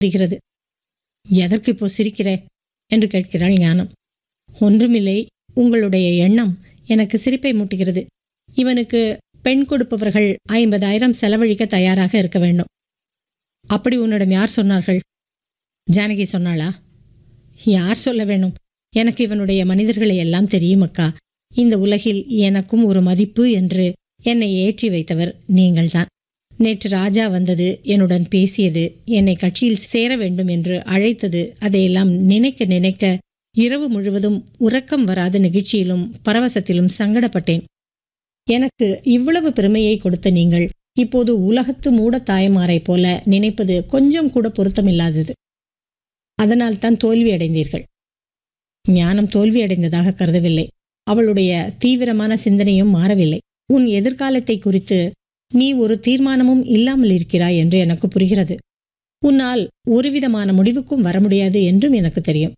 வருகிறது எதற்கு இப்போ சிரிக்கிறே என்று கேட்கிறாள் ஞானம் ஒன்றுமில்லை உங்களுடைய எண்ணம் எனக்கு சிரிப்பை மூட்டுகிறது இவனுக்கு பெண் கொடுப்பவர்கள் ஐம்பதாயிரம் செலவழிக்க தயாராக இருக்க வேண்டும் அப்படி உன்னிடம் யார் சொன்னார்கள் ஜானகி சொன்னாளா யார் சொல்ல வேணும் எனக்கு இவனுடைய மனிதர்களை எல்லாம் தெரியும் அக்கா இந்த உலகில் எனக்கும் ஒரு மதிப்பு என்று என்னை ஏற்றி வைத்தவர் நீங்கள்தான் நேற்று ராஜா வந்தது என்னுடன் பேசியது என்னை கட்சியில் சேர வேண்டும் என்று அழைத்தது அதையெல்லாம் நினைக்க நினைக்க இரவு முழுவதும் உறக்கம் வராத நிகழ்ச்சியிலும் பரவசத்திலும் சங்கடப்பட்டேன் எனக்கு இவ்வளவு பெருமையை கொடுத்த நீங்கள் இப்போது உலகத்து மூட தாயமாரைப் போல நினைப்பது கொஞ்சம் கூட பொருத்தமில்லாதது அதனால் தான் தோல்வி அடைந்தீர்கள் ஞானம் தோல்வி அடைந்ததாக கருதவில்லை அவளுடைய தீவிரமான சிந்தனையும் மாறவில்லை உன் எதிர்காலத்தை குறித்து நீ ஒரு தீர்மானமும் இல்லாமல் இருக்கிறாய் என்று எனக்கு புரிகிறது உன்னால் ஒருவிதமான முடிவுக்கும் வர முடியாது என்றும் எனக்கு தெரியும்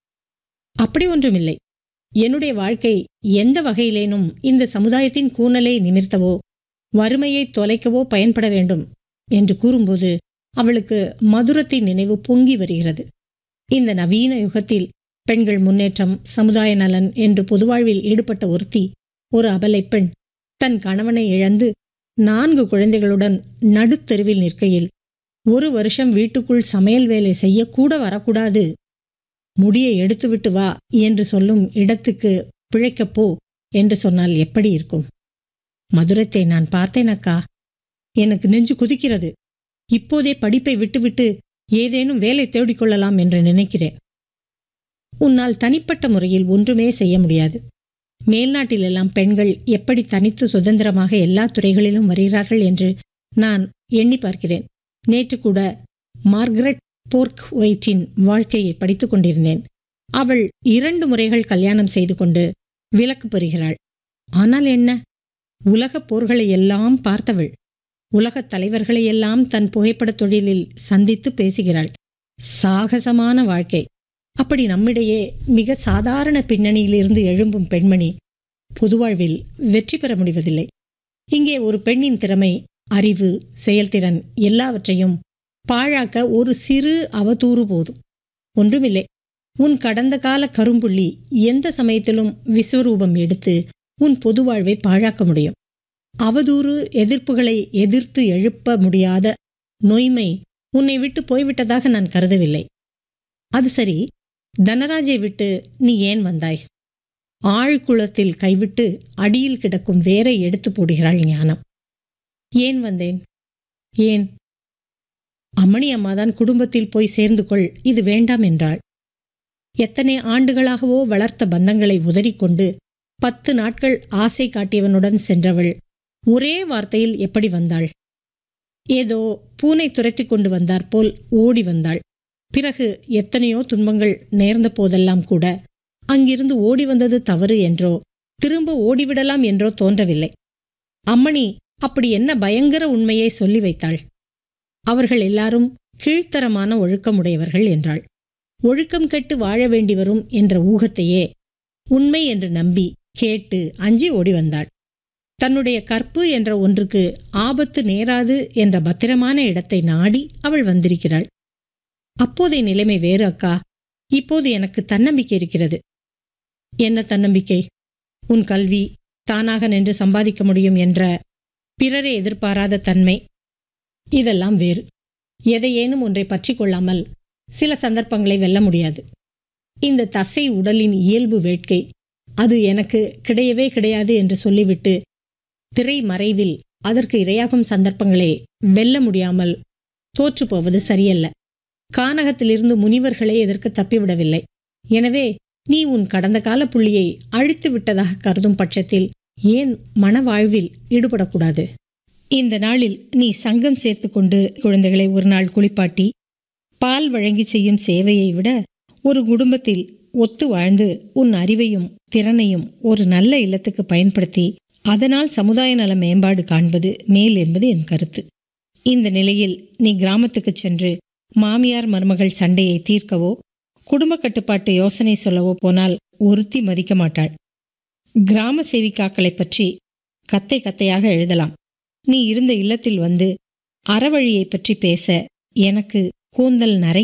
அப்படி ஒன்றுமில்லை என்னுடைய வாழ்க்கை எந்த வகையிலேனும் இந்த சமுதாயத்தின் கூனலை நிமிர்த்தவோ வறுமையை தொலைக்கவோ பயன்பட வேண்டும் என்று கூறும்போது அவளுக்கு மதுரத்தின் நினைவு பொங்கி வருகிறது இந்த நவீன யுகத்தில் பெண்கள் முன்னேற்றம் சமுதாய நலன் என்று பொதுவாழ்வில் ஈடுபட்ட ஒருத்தி ஒரு அபலை பெண் தன் கணவனை இழந்து நான்கு குழந்தைகளுடன் நடுத்தெருவில் நிற்கையில் ஒரு வருஷம் வீட்டுக்குள் சமையல் வேலை செய்யக்கூட வரக்கூடாது முடியை எடுத்துவிட்டு வா என்று சொல்லும் இடத்துக்கு பிழைக்கப் போ என்று சொன்னால் எப்படி இருக்கும் மதுரத்தை நான் பார்த்தேன் அக்கா எனக்கு நெஞ்சு குதிக்கிறது இப்போதே படிப்பை விட்டுவிட்டு ஏதேனும் வேலை தேடிக்கொள்ளலாம் என்று நினைக்கிறேன் உன்னால் தனிப்பட்ட முறையில் ஒன்றுமே செய்ய முடியாது மேல்நாட்டிலெல்லாம் பெண்கள் எப்படி தனித்து சுதந்திரமாக எல்லா துறைகளிலும் வருகிறார்கள் என்று நான் எண்ணி பார்க்கிறேன் நேற்று கூட மார்கரெட் போர்க் ஒயிட்டின் வாழ்க்கையை படித்துக் கொண்டிருந்தேன் அவள் இரண்டு முறைகள் கல்யாணம் செய்து கொண்டு விலக்கு பெறுகிறாள் ஆனால் என்ன உலகப் போர்களை எல்லாம் பார்த்தவள் உலகத் தலைவர்களையெல்லாம் தன் புகைப்படத் தொழிலில் சந்தித்து பேசுகிறாள் சாகசமான வாழ்க்கை அப்படி நம்மிடையே மிக சாதாரண பின்னணியிலிருந்து எழும்பும் பெண்மணி பொதுவாழ்வில் வெற்றி பெற முடிவதில்லை இங்கே ஒரு பெண்ணின் திறமை அறிவு செயல்திறன் எல்லாவற்றையும் பாழாக்க ஒரு சிறு அவதூறு போதும் ஒன்றுமில்லை உன் கடந்த கால கரும்புள்ளி எந்த சமயத்திலும் விஸ்வரூபம் எடுத்து உன் பொதுவாழ்வை பாழாக்க முடியும் அவதூறு எதிர்ப்புகளை எதிர்த்து எழுப்ப முடியாத நொய்மை உன்னை விட்டு போய்விட்டதாக நான் கருதவில்லை அது சரி தனராஜை விட்டு நீ ஏன் வந்தாய் ஆழ்குளத்தில் கைவிட்டு அடியில் கிடக்கும் வேரை எடுத்து போடுகிறாள் ஞானம் ஏன் வந்தேன் ஏன் அம்மணி அம்மாதான் குடும்பத்தில் போய் சேர்ந்து கொள் இது வேண்டாம் என்றாள் எத்தனை ஆண்டுகளாகவோ வளர்த்த பந்தங்களை உதறிக்கொண்டு பத்து நாட்கள் ஆசை காட்டியவனுடன் சென்றவள் ஒரே வார்த்தையில் எப்படி வந்தாள் ஏதோ பூனை துரத்தி கொண்டு வந்தார் போல் ஓடி வந்தாள் பிறகு எத்தனையோ துன்பங்கள் நேர்ந்த போதெல்லாம் கூட அங்கிருந்து ஓடி வந்தது தவறு என்றோ திரும்ப ஓடிவிடலாம் என்றோ தோன்றவில்லை அம்மணி அப்படி என்ன பயங்கர உண்மையை சொல்லி வைத்தாள் அவர்கள் எல்லாரும் கீழ்த்தரமான ஒழுக்கமுடையவர்கள் என்றாள் ஒழுக்கம் கெட்டு வாழ வேண்டி வரும் என்ற ஊகத்தையே உண்மை என்று நம்பி கேட்டு அஞ்சி ஓடி வந்தாள் தன்னுடைய கற்பு என்ற ஒன்றுக்கு ஆபத்து நேராது என்ற பத்திரமான இடத்தை நாடி அவள் வந்திருக்கிறாள் அப்போதைய நிலைமை வேறு அக்கா இப்போது எனக்கு தன்னம்பிக்கை இருக்கிறது என்ன தன்னம்பிக்கை உன் கல்வி தானாக நின்று சம்பாதிக்க முடியும் என்ற பிறரை எதிர்பாராத தன்மை இதெல்லாம் வேறு எதையேனும் ஒன்றை பற்றி கொள்ளாமல் சில சந்தர்ப்பங்களை வெல்ல முடியாது இந்த தசை உடலின் இயல்பு வேட்கை அது எனக்கு கிடையவே கிடையாது என்று சொல்லிவிட்டு திரை மறைவில் அதற்கு இரையாகும் சந்தர்ப்பங்களை வெல்ல முடியாமல் தோற்று போவது சரியல்ல கானகத்திலிருந்து முனிவர்களே எதற்கு தப்பிவிடவில்லை எனவே நீ உன் கடந்த கால புள்ளியை அழித்து விட்டதாக கருதும் பட்சத்தில் ஏன் மனவாழ்வில் ஈடுபடக்கூடாது இந்த நாளில் நீ சங்கம் சேர்த்து கொண்டு குழந்தைகளை ஒரு நாள் குளிப்பாட்டி பால் வழங்கி செய்யும் சேவையை விட ஒரு குடும்பத்தில் ஒத்து வாழ்ந்து உன் அறிவையும் திறனையும் ஒரு நல்ல இல்லத்துக்கு பயன்படுத்தி அதனால் சமுதாய நல மேம்பாடு காண்பது மேல் என்பது என் கருத்து இந்த நிலையில் நீ கிராமத்துக்கு சென்று மாமியார் மருமகள் சண்டையை தீர்க்கவோ குடும்ப கட்டுப்பாட்டு யோசனை சொல்லவோ போனால் ஒருத்தி மதிக்க மாட்டாள் கிராம சேவிக்காக்களை பற்றி கத்தை கத்தையாக எழுதலாம் நீ இருந்த இல்லத்தில் வந்து அறவழியை பற்றி பேச எனக்கு கூந்தல் நரை